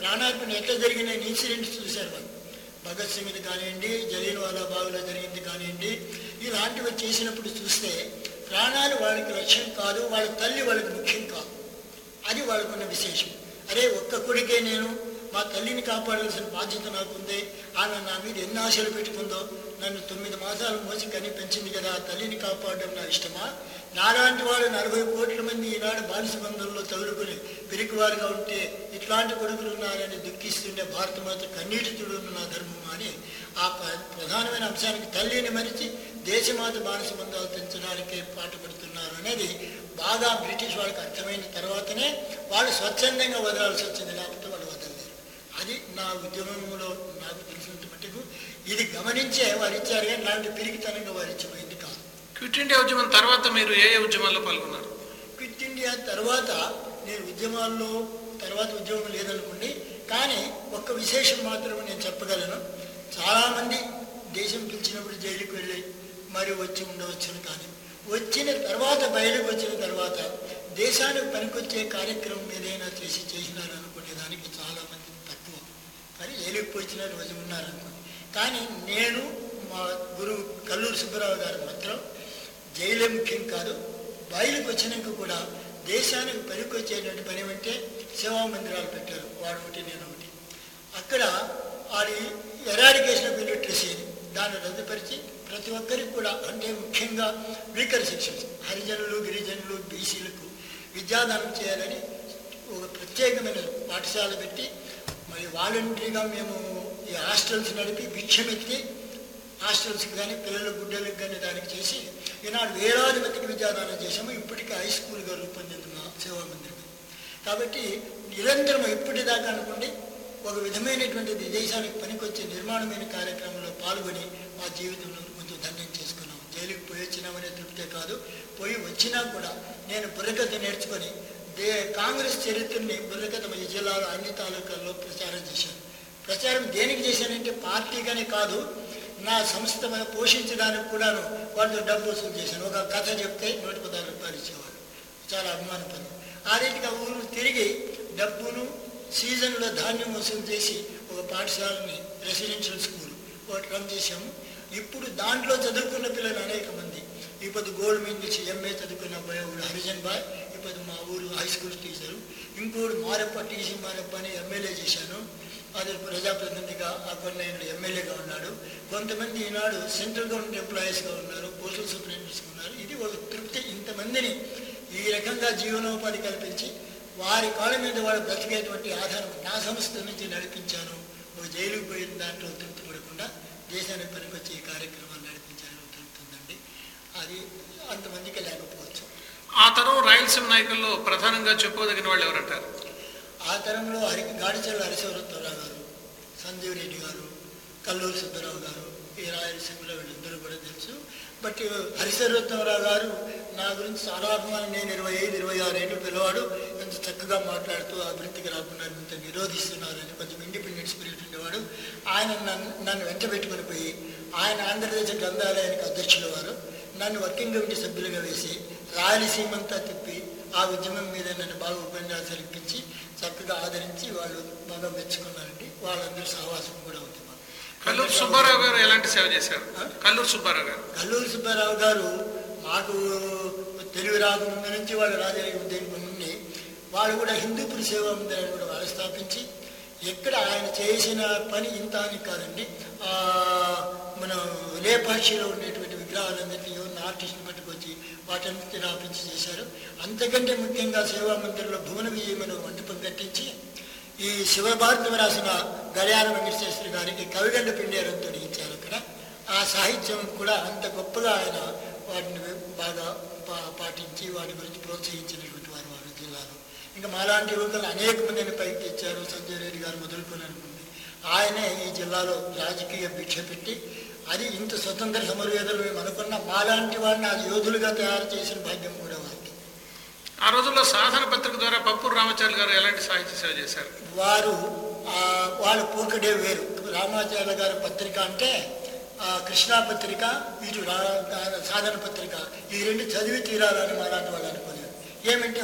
ప్రాణార్పణ ఎట్లా జరిగిన ఇన్సిడెంట్స్ చూశారు వాళ్ళు భగత్ సింగ్ది కానివ్వండి జలీన్ వాలా బాగులో జరిగింది కానివ్వండి ఇలాంటివి చేసినప్పుడు చూస్తే ప్రాణాలు వాళ్ళకి లక్ష్యం కాదు వాళ్ళ తల్లి వాళ్ళకి ముఖ్యం కాదు అది వాళ్ళకున్న విశేషం అరే ఒక్క కొడుకే నేను మా తల్లిని కాపాడాల్సిన బాధ్యత నాకుంది ఆమె నా మీద ఎన్ని ఆశలు పెట్టుకుందో నన్ను తొమ్మిది మాసాలు మోసి కని పెంచింది కదా ఆ తల్లిని కాపాడడం నా ఇష్టమా నాలాంటి వాడు నలభై కోట్ల మంది ఈనాడు బానిస బంధంలో తగులుకుని పిరికివారుగా ఉంటే ఇట్లాంటి కొడుకులు ఉన్నారని దుఃఖిస్తుండే భారతమాత కన్నీటి తుడును నా ధర్మమా అని ఆ ప్ర- ప్రధానమైన అంశానికి తల్లిని మరిచి దేశమాత బానిస బంధాలు పెంచడానికే పాటుపడుతున్నారు అనేది బాగా బ్రిటిష్ వాళ్ళకి అర్థమైన తర్వాతనే వాళ్ళు స్వచ్ఛందంగా వదలాల్సి వచ్చింది లేకపోతే వాళ్ళు వదలలేరు అది నా ఉద్యమంలో నాకు తెలిసినంత మట్టుకు ఇది గమనించే వారు ఇచ్చారు కానీ లాంటి పిరికితనంగా వారు ఇచ్చిపోయింది కాదు క్విట్ ఇండియా ఉద్యమం తర్వాత మీరు ఏ ఏ ఉద్యమాల్లో పాల్గొన్నారు క్విట్ ఇండియా తర్వాత నేను ఉద్యమాల్లో తర్వాత ఉద్యోగం లేదనుకోండి కానీ ఒక్క విశేషం మాత్రం నేను చెప్పగలను చాలామంది దేశం పిలిచినప్పుడు జైలుకి వెళ్ళి మరి వచ్చి ఉండవచ్చును కానీ వచ్చిన తర్వాత బయటకు వచ్చిన తర్వాత దేశానికి పనికొచ్చే కార్యక్రమం ఏదైనా చేసి చేసినారు అనుకునే దానికి చాలామంది తక్కువ కానీ జైలుకి పోయిన రోజు ఉన్నారనుకోండి కానీ నేను మా గురువు కల్లూరు సుబ్బరావు గారు మాత్రం జైలే ముఖ్యం కాదు బయలుకు వచ్చినాక కూడా దేశానికి పనికొచ్చేటువంటి పని అంటే సేవా మందిరాలు పెట్టారు వాడు ఒకటి నేను ఒకటి అక్కడ వాడి ఎరాడికేషన్ ఆఫ్ ఇలిటరసీ అని దాన్ని రద్దుపరిచి ప్రతి ఒక్కరికి కూడా అంటే ముఖ్యంగా వీకర్ సెక్షన్స్ హరిజనులు గిరిజనులు బీసీలకు విద్యాదానం చేయాలని ఒక ప్రత్యేకమైన పాఠశాల పెట్టి మరి వాలంటరీగా మేము ఈ హాస్టల్స్ నడిపి భిక్షమెత్తి హాస్టల్స్కి కానీ పిల్లల గుడ్డలకు కానీ దానికి చేసి ఈనాడు వేలాది మందికి విద్యాదానం చేశాము ఇప్పటికీ హై స్కూల్గా రూపొందింది మా సేవా మందిరం కాబట్టి నిరంతరం ఇప్పటిదాకా అనుకోండి ఒక విధమైనటువంటి దేశానికి పనికొచ్చే నిర్మాణమైన కార్యక్రమంలో పాల్గొని మా జీవితంలో కొంచెం ధన్యం చేసుకున్నాం జైలుకి పోయి వచ్చినామనే తృప్తే కాదు పోయి వచ్చినా కూడా నేను బుర్రకథ నేర్చుకొని దే కాంగ్రెస్ చరిత్రని బుర్రకథ ఈ జిల్లాలో అన్ని తాలూకాల్లో ప్రచారం చేశాను ప్రచారం దేనికి చేశానంటే పార్టీగానే కాదు నా సంస్థ మీద పోషించడానికి కూడాను వాళ్ళతో డబ్బు వసూలు చేశాను ఒక కథ చెప్తే నూట పదహారు రూపాయలు ఇచ్చేవాడు చాలా అభిమాన పని ఆ రీతిగా ఊరు తిరిగి డబ్బును సీజన్లో ధాన్యం వసూలు చేసి ఒక పాఠశాలని రెసిడెన్షియల్ స్కూల్ ఒకటి రన్ చేశాము ఇప్పుడు దాంట్లో చదువుకున్న పిల్లలు అనేక మంది ఇప్పుడు గోల్డ్ మెడల్ నుంచి ఎంఏ చదువుకున్న అబ్బాయి ఒకడు హరిజన్ బాయ్ ఇప్పుడు మా ఊరు హై స్కూల్ టీచరు ఇంకోడు మారప్ప టీసీ మారప్ప అని ఎమ్మెల్యే చేశాను అది ప్రజాప్రతినిధిగా ఆ కొన్ని ఎమ్మెల్యేగా ఉన్నాడు కొంతమంది ఈనాడు సెంట్రల్ గవర్నమెంట్ ఎంప్లాయీస్గా ఉన్నారు పోస్టల్ సూపరింటెండెంట్స్గా ఉన్నారు ఇది ఒక తృప్తి ఇంతమందిని ఈ రకంగా జీవనోపాధి కల్పించి వారి కాళ్ళ మీద వాళ్ళు బ్రతికేటువంటి ఆధారం నా సంస్థ నుంచి నడిపించాను ఒక జైలుకు పోయిన దాంట్లో తృప్తి పడకుండా దేశానికి పనికొచ్చే ఈ కార్యక్రమాలు నడిపించాలని తృప్తి ఉందండి అది అంతమందికి లేకపోవచ్చు ఆ తరం రాయలసీమ నాయకుల్లో ప్రధానంగా చెప్పుకోదగిన వాళ్ళు ఎవరంటారు ఆ తరంలో హరి గాడిచల్ల హరిశవరత్వరావు గారు సంజీవ్ రెడ్డి గారు కల్లూరు సుబ్బరావు గారు ఈ రాయలసీమలో వీళ్ళిద్దరూ కూడా తెలుసు బట్ హరిశవరత్వరావు గారు నా గురించి చాలా అభిమానం నేను ఇరవై ఐదు ఇరవై ఆరు ఏళ్ళు పిల్లవాడు ఎంత చక్కగా మాట్లాడుతూ అభివృద్ధికి రాకుండా ఇంత నిరోధిస్తున్నారని కొంచెం ఇండిపెండెంట్ స్పిరిట్ ఉండేవాడు ఆయన నన్ను నన్ను వెంట పెట్టుకుని పోయి ఆయన ఆంధ్రదేశ్ గ్రంథాలయానికి అధ్యక్షులు వారు నన్ను వర్కింగ్ కమిటీ సభ్యులుగా వేసి రాయలసీమంతా తిప్పి ఆ ఉద్యమం మీద నన్ను బాగా ఉపన్యాసాలు ఇప్పించి చక్కగా ఆదరించి వాళ్ళు బాగా మెచ్చుకున్నారండి వాళ్ళందరూ సహవాసం కూడా ఉంది మాకు. కల్లూరు సుబ్బారావు గారు ఎలాంటి సేవ చేశారు కల్లూరు సుబ్బారావు గారు కల్లూరు సుబ్బారావు గారు మాకు తెలుగు రాకముందు నుంచి వాళ్ళు రాజకీయ ఉద్యోగం నుండి వాళ్ళు కూడా హిందూపురి సేవా మందిరాన్ని కూడా వాళ్ళు స్థాపించి ఎక్కడ ఆయన చేసిన పని ఇంత అని కాదండి ఆ, మన లేపాక్షిలో ఉండేటువంటి విగ్రహాలన్నింటినీ ఎవరిని ఆర్టిస్ట్ని పట్టుకొచ్చి వాటన్నిటిని రాపించి చేశారు అంతకంటే ముఖ్యంగా సేవా మందిరంలో భువన విజయమైన ఒక మంటపం కట్టించి ఈ శివభారతం రాసిన గడియార వెంకటేశ్వర గారికి కవిగండ పిండేరంతో ఇచ్చారు అక్కడ ఆ సాహిత్యం కూడా అంత గొప్పగా ఆయన వాటిని బాగా పా- పాటించి వాటి గురించి ప్రోత్సహించినటువంటి వారు వారు జిల్లాలో ఇంకా మాలాంటి యువకులు అనేక మందిని పైకి తెచ్చారు సంజయ్ రెడ్డి గారు మొదలుకొని అనుకుంది ఆయనే ఈ జిల్లాలో రాజకీయ భిక్ష పెట్టి అది ఇంత స్వతంత్ర సమరవేదలు మేము అనుకున్న మాలాంటి వాడిని ఆ యోధులుగా తయారు చేసిన భాగ్యం కూడా వారికి ఆ రోజుల్లో సాధన పత్రిక ద్వారా పప్పూరు రామాచార్య గారు ఎలాంటి సాహిత్య సేవ చేశారు వారు ఆ, వాళ్ళ పోకడే వేరు రామాచార్య గారి పత్రిక అంటే ఆ, కృష్ణా పత్రిక ఇటు రా- సాధన పత్రిక ఈ రెండు చదివి తీరాలని మాలాంటి వాళ్ళు అనుకునేది ఏమంటే